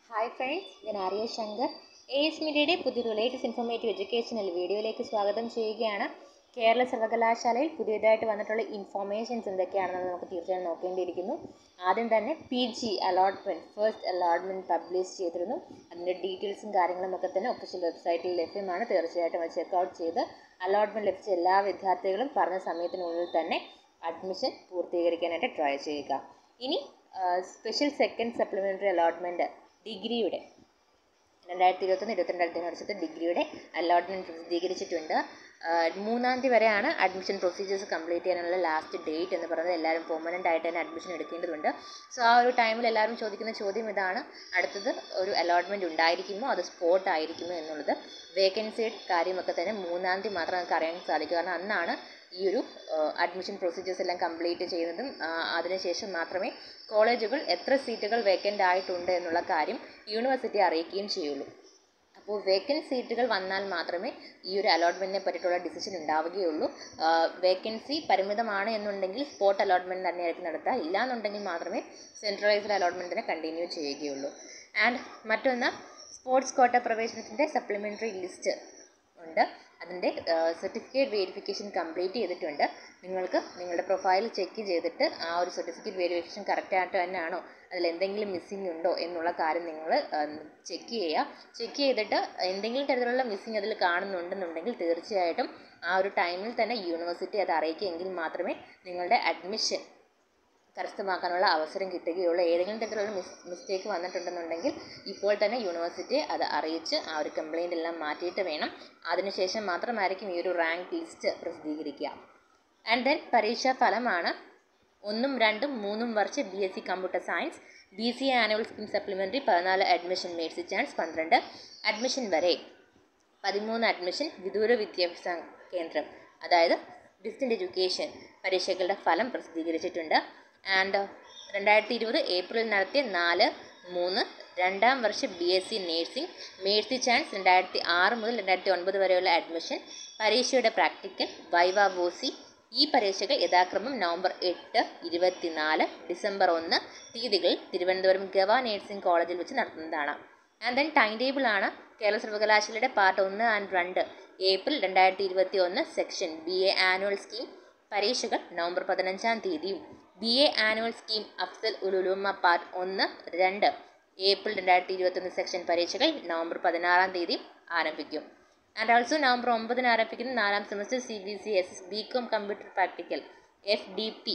hi friends ഞാൻ Arya Shankar A S മീഡിയയുടെ പുതിയൊരു ലേറ്റസ്റ്റ് ഇൻഫോർമേറ്റീവ് എഡ്യൂക്കേഷണൽ വീഡിയോയിലേക്ക് സ്വാഗതം ചെയ്യുകയാണ് കേരള സർവകലാശാലയിൽ പുതിയതായിട്ട് വന്നിട്ടുള്ള ഇൻഫോർമേഷൻസ് എന്തൊക്കെയാണെന്ന് നമുക്ക് തീർച്ചയായും നോക്കേണ്ടിയിരിക്കുന്നു ആദ്യം തന്നെ P G allotment first allotment publish ചെയ്തിരുന്നു അതിൻ്റെ ഡീറ്റെയിൽസും കാര്യങ്ങളും ഒക്കെ തന്നെ ഒഫീഷ്യൽ വെബ്സൈറ്റിൽ ലഭ്യമാണ് തീർച്ചയായിട്ടും അത് ചെക്കൗട്ട് ചെയ്ത് അലോട്ട്മെൻറ്റ് ലഭിച്ച എല്ലാ വിദ്യാർത്ഥികളും പറഞ്ഞ സമയത്തിനുള്ളിൽ തന്നെ അഡ്മിഷൻ പൂർത്തീകരിക്കാനായിട്ട് ട്രൈ ചെയ്യുക ഇനി സ്പെഷ്യൽ സെക്കൻഡ് സപ്ലിമെൻ്ററി അലോട്ട്മെൻറ്റ് ഡിഗ്രിയുടെ രണ്ടായിരത്തി ഇരുപത്തൊന്ന് ഇരുപത്തിരണ്ടായിരത്തി വർഷത്തെ ഡിഗ്രിയുടെ അലോട്ട്മെൻറ്റ് പ്രസിദ്ധീകരിച്ചിട്ടുണ്ട് മൂന്നാം തീയതി വരെയാണ് അഡ്മിഷൻ പ്രൊസീജിയേഴ്സ് കംപ്ലീറ്റ് ചെയ്യാനുള്ള ലാസ്റ്റ് ഡേറ്റ് എന്ന് പറയുന്നത് എല്ലാവരും പെർമനൻ്റ് ആയിട്ട് തന്നെ അഡ്മിഷൻ എടുക്കേണ്ടതുണ്ട് സോ ആ ഒരു ടൈമിൽ എല്ലാവരും ചോദിക്കുന്ന ചോദ്യം ഇതാണ് അടുത്തത് ഒരു അലോട്ട്മെൻറ്റ് ഉണ്ടായിരിക്കുമോ അത് സ്പോട്ട് ആയിരിക്കുമോ എന്നുള്ളത് വേക്കൻസിയുടെ കാര്യമൊക്കെ തന്നെ മൂന്നാം തീയതി മാത്രം നമുക്ക് അറിയാൻ സാധിക്കും കാരണം അന്നാണ് ഈ ഒരു അഡ്മിഷൻ പ്രൊസീജിയേഴ്സ് എല്ലാം കംപ്ലീറ്റ് ചെയ്യുന്നതും അതിനുശേഷം മാത്രമേ കോളേജുകൾ എത്ര സീറ്റുകൾ വേക്കൻ്റ് ആയിട്ടുണ്ട് എന്നുള്ള കാര്യം യൂണിവേഴ്സിറ്റി അറിയിക്കുകയും ചെയ്യുള്ളൂ അപ്പോൾ വേക്കൻറ്റ് സീറ്റുകൾ വന്നാൽ മാത്രമേ ഈ ഒരു അലോട്ട്മെൻറ്റിനെ പറ്റിയിട്ടുള്ള ഡിസിഷൻ ഉണ്ടാവുകയുള്ളൂ വേക്കൻസി പരിമിതമാണ് എന്നുണ്ടെങ്കിൽ സ്പോട്ട് അലോട്ട്മെൻറ്റ് തന്നെയായിരിക്കും നടത്തുക ഇല്ലാന്നുണ്ടെങ്കിൽ മാത്രമേ സെൻട്രലൈസ്ഡ് അലോട്ട്മെൻറ്റിനെ കണ്ടിന്യൂ ചെയ്യുകയുള്ളൂ ആൻഡ് മറ്റൊന്ന് സ്പോർട്സ് കോട്ട പ്രവേശനത്തിൻ്റെ സപ്ലിമെൻ്ററി ലിസ്റ്റ് ഉണ്ട് അതിൻ്റെ സർട്ടിഫിക്കറ്റ് വെരിഫിക്കേഷൻ കംപ്ലീറ്റ് ചെയ്തിട്ടുണ്ട് നിങ്ങൾക്ക് നിങ്ങളുടെ പ്രൊഫൈൽ ചെക്ക് ചെയ്തിട്ട് ആ ഒരു സർട്ടിഫിക്കറ്റ് വെരിഫിക്കേഷൻ കറക്റ്റായിട്ട് തന്നെയാണോ അതിൽ എന്തെങ്കിലും മിസ്സിംഗ് ഉണ്ടോ എന്നുള്ള കാര്യം നിങ്ങൾ ചെക്ക് ചെയ്യുക ചെക്ക് ചെയ്തിട്ട് എന്തെങ്കിലും തരത്തിലുള്ള മിസ്സിംഗ് അതിൽ കാണുന്നുണ്ടെന്നുണ്ടെങ്കിൽ തീർച്ചയായിട്ടും ആ ഒരു ടൈമിൽ തന്നെ യൂണിവേഴ്സിറ്റി അത് അറിയിക്കുമെങ്കിൽ മാത്രമേ നിങ്ങളുടെ അഡ്മിഷൻ കരസ്ഥമാക്കാനുള്ള അവസരം കിട്ടുകയുള്ളൂ ഏതെങ്കിലും തരത്തിലുള്ള മിസ് മിസ്റ്റേക്ക് വന്നിട്ടുണ്ടെന്നുണ്ടെങ്കിൽ ഇപ്പോൾ തന്നെ യൂണിവേഴ്സിറ്റിയെ അത് അറിയിച്ച് ആ ഒരു കംപ്ലയിൻ്റ് എല്ലാം മാറ്റിയിട്ട് വേണം അതിനുശേഷം മാത്രമായിരിക്കും ഈ ഒരു റാങ്ക് ലിസ്റ്റ് പ്രസിദ്ധീകരിക്കുക ആൻഡ് ദെൻ പരീക്ഷാ ഫലമാണ് ഒന്നും രണ്ടും മൂന്നും വർഷം B S C computer science B C A annual scheme supplementary പതിനാല് അഡ്മിഷൻ മേഴ്സി ചാൻസ് പന്ത്രണ്ട് അഡ്മിഷൻ വരെ പതിമൂന്ന് അഡ്മിഷൻ വിദൂര വിദ്യാഭ്യാസ കേന്ദ്രം അതായത് ഡിസ്റ്റൻ്റ് എഡ്യൂക്കേഷൻ പരീക്ഷകളുടെ ഫലം പ്രസിദ്ധീകരിച്ചിട്ടുണ്ട് ആൻഡ് രണ്ടായിരത്തി ഇരുപത് ഏപ്രിലിൽ നടത്തിയ നാല് മൂന്ന് രണ്ടാം വർഷ B S C nursing mercy chance രണ്ടായിരത്തി ആറ് മുതൽ രണ്ടായിരത്തി ഒൻപത് വരെയുള്ള അഡ്മിഷൻ പരീക്ഷയുടെ പ്രാക്ടിക്കൽ വൈവ വോസി ഈ പരീക്ഷകൾ യഥാക്രമം നവംബർ എട്ട് ഇരുപത്തിനാല് ഡിസംബർ ഒന്ന് തീയതികളിൽ തിരുവനന്തപുരം ഗവ നേഴ്സിംഗ് കോളേജിൽ വെച്ച് നടത്തുന്നതാണ് ആൻഡ് ദെൻ ടൈം ടേബിളാണ് കേരള സർവകലാശാലയുടെ പാർട്ട് ഒന്ന് ആൻഡ് രണ്ട് ഏപ്രിൽ രണ്ടായിരത്തി ഇരുപത്തി ഒന്ന് section B A annual scheme പരീക്ഷകൾ നവംബർ പതിനഞ്ചാം തീയതിയും B A annual scheme Afzal Ulama part ഒന്ന് രണ്ട് ഏപ്രിൽ രണ്ടായിരത്തി ഇരുപത്തൊന്ന് സെക്ഷൻ പരീക്ഷകൾ നവംബർ പതിനാറാം തീയതി ആരംഭിക്കും ആൻഡ് ഓൾസോ നവംബർ ഒമ്പതിന് ആരംഭിക്കുന്ന നാലാം semester C B C S S B com computer practical F D P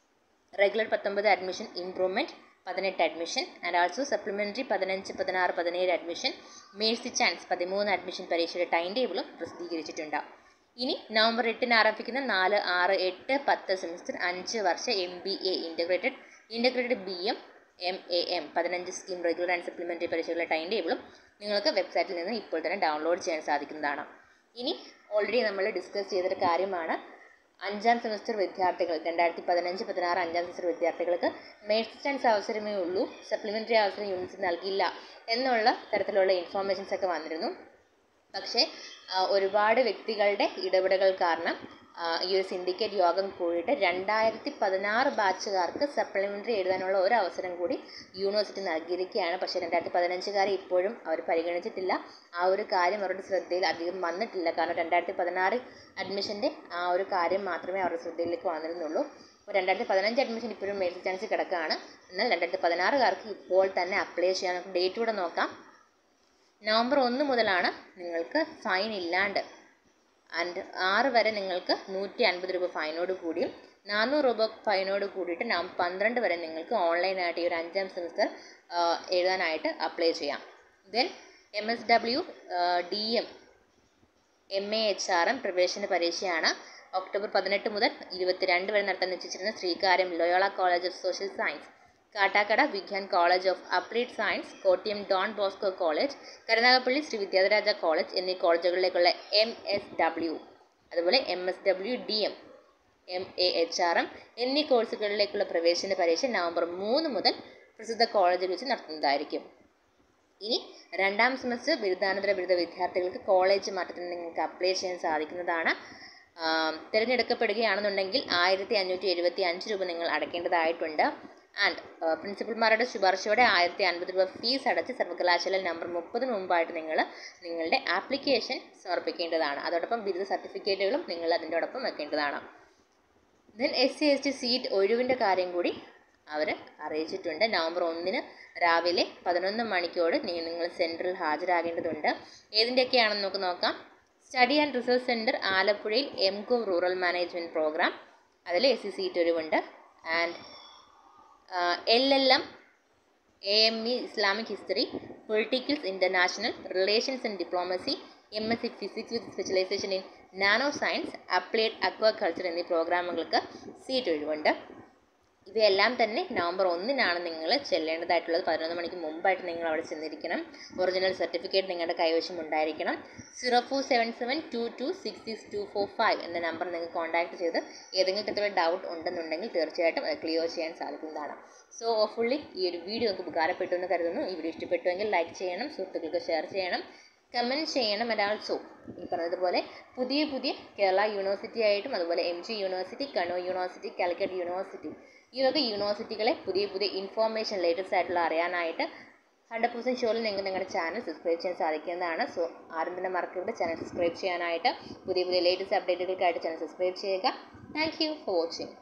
regular പത്തൊമ്പത് അഡ്മിഷൻ ഇംപ്രൂവ്മെൻറ്റ് പതിനെട്ട് അഡ്മിഷൻ ആൻഡ് ആൾസോ സപ്ലിമെൻ്ററി പതിനഞ്ച് പതിനാറ് പതിനേഴ് അഡ്മിഷൻ മേഴ്സി ചാൻസ് പതിമൂന്ന് അഡ്മിഷൻ പരീക്ഷയുടെ ടൈം ടേബിളും പ്രസിദ്ധീകരിച്ചിട്ടുണ്ട് ഇനി നവംബർ എട്ടിന് ആരംഭിക്കുന്ന നാല് ആറ് എട്ട് പത്ത് സെമിസ്റ്റർ അഞ്ച് വർഷ M B A integrated integrated B M M A M പതിനഞ്ച് സ്കീം റെഗുലർ ആൻഡ് സപ്ലിമെൻ്ററി പരീക്ഷകളുടെ ടൈം ടേബിളും നിങ്ങൾക്ക് വെബ്സൈറ്റിൽ നിന്ന് ഇപ്പോൾ തന്നെ ഡൗൺലോഡ് ചെയ്യാൻ സാധിക്കുന്നതാണ് ഇനി ഓൾറെഡി നമ്മൾ ഡിസ്കസ് ചെയ്തൊരു കാര്യമാണ് അഞ്ചാം സെമസ്റ്റർ വിദ്യാർത്ഥികൾ രണ്ടായിരത്തി പതിനഞ്ച് പതിനാറ് അഞ്ചാം സെമസ്റ്റർ വിദ്യാർത്ഥികൾക്ക് മേഴ്സ് ചാൻസ് അവസരമേ ഉള്ളൂ സപ്ലിമെൻ്ററി അവസരം യൂണിറ്റ്സ് നൽകില്ല എന്നുള്ള തരത്തിലുള്ള ഇൻഫോർമേഷൻസ് ഒക്കെ വന്നിരുന്നു പക്ഷേ ഒരുപാട് വ്യക്തികളുടെ ഇടപെടലുകൾ കാരണം ഈ ഒരു സിൻഡിക്കേറ്റ് യോഗം കൂടിയിട്ട് രണ്ടായിരത്തി പതിനാറ് ബാച്ചുകാർക്ക് സപ്ലിമെൻ്ററി എഴുതാനുള്ള ഒരു അവസരം കൂടി യൂണിവേഴ്സിറ്റി നൽകിയിരിക്കുകയാണ് പക്ഷേ രണ്ടായിരത്തി പതിനഞ്ചുകാരെ ഇപ്പോഴും അവർ പരിഗണിച്ചിട്ടില്ല ആ ഒരു കാര്യം അവരുടെ ശ്രദ്ധയിൽ അധികം വന്നിട്ടില്ല കാരണം രണ്ടായിരത്തി പതിനാറ് അഡ്മിഷൻ്റെ ആ ഒരു കാര്യം മാത്രമേ അവരുടെ ശ്രദ്ധയിലേക്ക് വന്നിരുന്നുള്ളൂ അപ്പോൾ രണ്ടായിരത്തി പതിനഞ്ച് അഡ്മിഷൻ ഇപ്പോഴും മേഴ്സി ചാൻസ് കിടക്കുകയാണ് എന്നാൽ രണ്ടായിരത്തി പതിനാറുകാർക്ക് ഇപ്പോൾ തന്നെ അപ്ലൈ ചെയ്യാൻ നമുക്ക് ഡേറ്റ് കൂടെ നോക്കാം നവംബർ ഒന്ന് മുതലാണ് നിങ്ങൾക്ക് ഫൈൻ ഇല്ലാണ്ട് ആൻഡ് ആറ് വരെ നിങ്ങൾക്ക് നൂറ്റി അൻപത് രൂപ ഫൈനോട് കൂടിയും നാനൂറ് രൂപ ഫൈനോട് കൂടിയിട്ട് നവംബർ പന്ത്രണ്ട് വരെ നിങ്ങൾക്ക് ഓൺലൈനായിട്ട് ഈ ഒരു അഞ്ചാം സെമിസ്റ്റർ എഴുതാനായിട്ട് അപ്ലൈ ചെയ്യാം then M S W D M M A H R M പ്രവേശന പരീക്ഷയാണ് ഒക്ടോബർ പതിനെട്ട് മുതൽ ഇരുപത്തിരണ്ട് വരെ നടത്താൻ നിശ്ചയിച്ചിരുന്ന Sreekaryam Loyola college of social science Kattakada Vijnan college of applied science Kottayam Don Bosco college Karunagappally Sree Vidyadharaja college എന്നീ കോളേജുകളിലേക്കുള്ള എം എസ് ഡബ്ല്യു അതുപോലെ M S W D M M A H R M എന്നീ കോഴ്സുകളിലേക്കുള്ള പ്രവേശന പരീക്ഷ നവംബർ മൂന്ന് മുതൽ പ്രസിദ്ധ കോളേജിൽ വെച്ച് നടത്തുന്നതായിരിക്കും ഇനി രണ്ടാം സെമസ്റ്റർ ബിരുദാനന്തര ബിരുദ വിദ്യാർത്ഥികൾക്ക് കോളേജ് മാറ്റത്തിന് നിങ്ങൾക്ക് അപ്ലൈ ചെയ്യാൻ സാധിക്കുന്നതാണ് തിരഞ്ഞെടുക്കപ്പെടുകയാണെന്നുണ്ടെങ്കിൽ ആയിരത്തി അഞ്ഞൂറ്റി എഴുപത്തി അഞ്ച് രൂപ നിങ്ങൾ അടയ്ക്കേണ്ടതായിട്ടുണ്ട് ആൻഡ് പ്രിൻസിപ്പൽമാരുടെ ശുപാർശയോടെ ആയിരത്തി അൻപത് രൂപ ഫീസ് അടച്ച് സർവകലാശാല നവംബർ മുപ്പതിന് മുമ്പായിട്ട് നിങ്ങൾ നിങ്ങളുടെ ആപ്ലിക്കേഷൻ സമർപ്പിക്കേണ്ടതാണ് അതോടൊപ്പം ബിരുദ സർട്ടിഫിക്കറ്റുകളും നിങ്ങൾ അതിൻ്റെയോടൊപ്പം വെക്കേണ്ടതാണ് then S C S T seat ഒഴിവിൻ്റെ കാര്യം കൂടി അവർ അറിയിച്ചിട്ടുണ്ട് നവംബർ ഒന്നിന് രാവിലെ പതിനൊന്ന് മണിക്കോട് നിങ്ങൾ സെൻറ്ററിൽ ഹാജരാകേണ്ടതുണ്ട് ഏതിൻ്റെയൊക്കെയാണെന്ന് നമുക്ക് നോക്കാം സ്റ്റഡി ആൻഡ് റിസർച്ച് സെൻറ്റർ ആലപ്പുഴയിൽ M com rural management programme അതിൽ എസ് സി സീറ്റ് ഒഴിവുണ്ട് and L L M A M E Islamic history politicals international relations and diplomacy M S C physics with specialisation in nano science applied aquaculture എന്നീ പ്രോഗ്രാമുകൾക്ക് seat ഒഴിവുണ്ട് ഇവയെല്ലാം തന്നെ November ഒന്നിനാണ് നിങ്ങൾ ചെല്ലേണ്ടതായിട്ടുള്ളത് പതിനൊന്ന് മണിക്ക് മുമ്പായിട്ട് നിങ്ങൾ അവിടെ ചെന്നിരിക്കണം ഒറിജിനൽ സർട്ടിഫിക്കറ്റ് നിങ്ങളുടെ കൈവശം ഉണ്ടായിരിക്കണം zero four seven seven two two six six two four five എന്ന നമ്പർ നിങ്ങൾക്ക് കോൺടാക്ട് ചെയ്ത് ഏതെങ്കിലും തരത്തിലുള്ള ഡൗട്ട് ഉണ്ടെന്നുണ്ടെങ്കിൽ തീർച്ചയായിട്ടും അത് ക്ലിയർ ചെയ്യാൻ സാധിക്കുന്നതാണ് സോ ഫുള്ളി ഈ ഒരു വീഡിയോ നിങ്ങൾക്ക് ഉപകാരപ്പെട്ടു എന്ന് കരുതുന്നു ഈ വീഡിയോ ഇഷ്ടപ്പെട്ടുവെങ്കിൽ ലൈക്ക് ചെയ്യണം സുഹൃത്തുക്കൾക്ക് ഷെയർ ചെയ്യണം കമൻറ്റ് ചെയ്യണം ആൻഡ് ആൾസോ ഈ പറഞ്ഞതുപോലെ പുതിയ പുതിയ കേരള യൂണിവേഴ്സിറ്റി ആയിട്ടും അതുപോലെ M G university Kannur university Calicut university ഈ വക യൂണിവേഴ്സിറ്റികളെ പുതിയ പുതിയ ഇൻഫോർമേഷൻ ലേറ്റസ്റ്റ് ആയിട്ടുള്ള അറിയാനായിട്ട് ഹൺഡ്രഡ് പെർസെൻറ്റ് ഷോറിൽ നിങ്ങൾക്ക് നിങ്ങളുടെ ചാനൽ സബ്സ്ക്രൈബ് ചെയ്യാൻ സാധിക്കുന്നതാണ് സോ ആരും തന്നെ മറക്കരുത് ചാനൽ സബ്സ്ക്രൈബ് ചെയ്യാനായിട്ട് പുതിയ പുതിയ ലേറ്റസ്റ്റ് അപ്ഡേറ്റുകൾക്കായിട്ട് ചാനൽ സബ്സ്ക്രൈബ് ചെയ്യുക താങ്ക് യു ഫോർ വാച്ചിങ്